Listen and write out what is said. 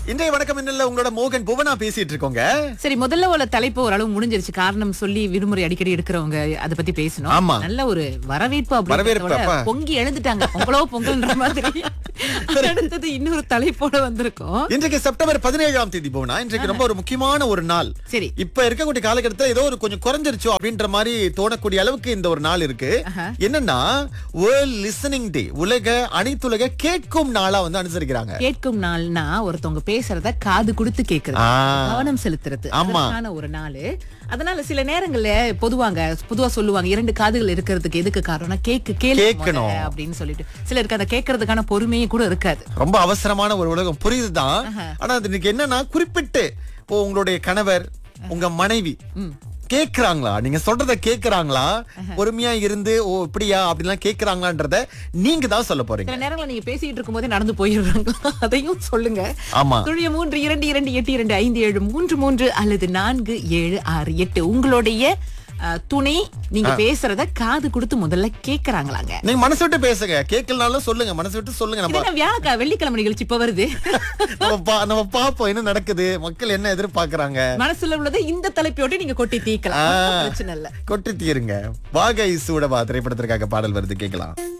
இன்றைய வணக்கம் என்னல உங்களோட மோகன் புவனா பேசிட்டு இருக்கோங்க சரி முதல்ல உள்ள தலைப்பு ஓரளவு முடிஞ்சிருச்சு காரணம் சொல்லி விடுமுறை அடிக்கடி எடுக்கிறவங்க அத பத்தி பேசணும் ஆமா. நல்ல ஒரு வரவேற்பு வரவேற்பு, அப்படின்றத விட அப்பா. பொங்கி எழுந்துட்டாங்க பொங்கலோ பொங்கல்ன்ற மாதிரி அடுத்தது இன்னொரு தலைப்போட வந்திருக்கோம் இன்றைக்கு செப்டம்பர் பதினேழாம் தேதி போனா இன்றைக்கு ரொம்ப ஒரு முக்கியமான ஒரு நாள் சரி இப்ப இருக்கக்கூடிய காலகட்டத்துல ஏதோ ஒரு கொஞ்சம் குறைஞ்சிருச்சோ அப்படின்ற மாதிரி தோணக்கூடிய அளவுக்கு இந்த ஒரு நாள் இருக்கு ஆஹா. என்னன்னா வேர்ல்ட் லிசனிங் டே உலக அனைத்துலக கேட்கும் நாளா வந்து அனுசரிக்கிறாங்க கேட்கும் நாள்னா ஒருத்தவங்க பேசுறத காது கொடுத்து கேக்குறது ஆ. கவனம் செலுத்துறது ஆமா. அதற்கான ஒரு நாள் அதனால சில நேரங்கள்ல பொதுவாங்க பொதுவா சொல்லுவாங்க இரண்டு காதுகள் இருக்கிறதுக்கு எதுக்கு காரணம்னா கேக்கு கேளு கேட்கணும். முதல்ல அப்படின்னு சொல்லிட்டு சிலருக்கு அதை கேட்கறதுக்கான பொறுமையே கூட இருக்காது ரொம்ப அவசரமான ஒரு உலகம் புரியுதுதான் ஆனா அது இன்னைக்கு என்னன்னா குறிப்பிட்டு இப்போ உங்களுடைய கணவர் உங்க மனைவி கேக்குறாங்களா நீங்க சொல்றத கேக்குறாங்களா பொறுமையா இருந்து ஓ இப்படியா அப்படிலாம் கேக்குறாங்களான்றத நீங்க தான் சொல்ல போறீங்க சில நேரங்கள்ல நீங்க பேசிட்டு இருக்கும்போதே நடந்து போயிடுறாங்க அதையும் சொல்லுங்க ஆமா துழிய மூன்று இரண்டு இரண்டு எட்டு இரண்டு ஐந்து ஏழு மூன்று மூன்று அல்லது நான்கு ஏழு ஆறு எட்டு உங்களுடைய அஹ், துணை நீங்க பேசுறத காது கொடுத்து முதல்ல கேக்குறாங்களாங்க நீங்க மனசு விட்டு பேசுங்க கேட்கலனாலும் சொல்லுங்க மனசு விட்டு சொல்லுங்க நம்ம இதெல்லாம் வியாழக்கா வெள்ளிக்கிழமை நிகழ்ச்சி இப்ப வருது நம்ம பா- நம்ம பாப்போம் என்ன நடக்குது மக்கள் என்ன எதிர்பார்க்கறாங்க மனசுல உள்ளதை இந்த தலைப்போட்டு நீங்க கொட்டி தீக்கலாம் ஆ. பிரச்சனை இல்ல கொட்டி தீருங்க வாகை சூடவா திரைப்படத்திற்காக பாடல் வருது கேட்கலாம்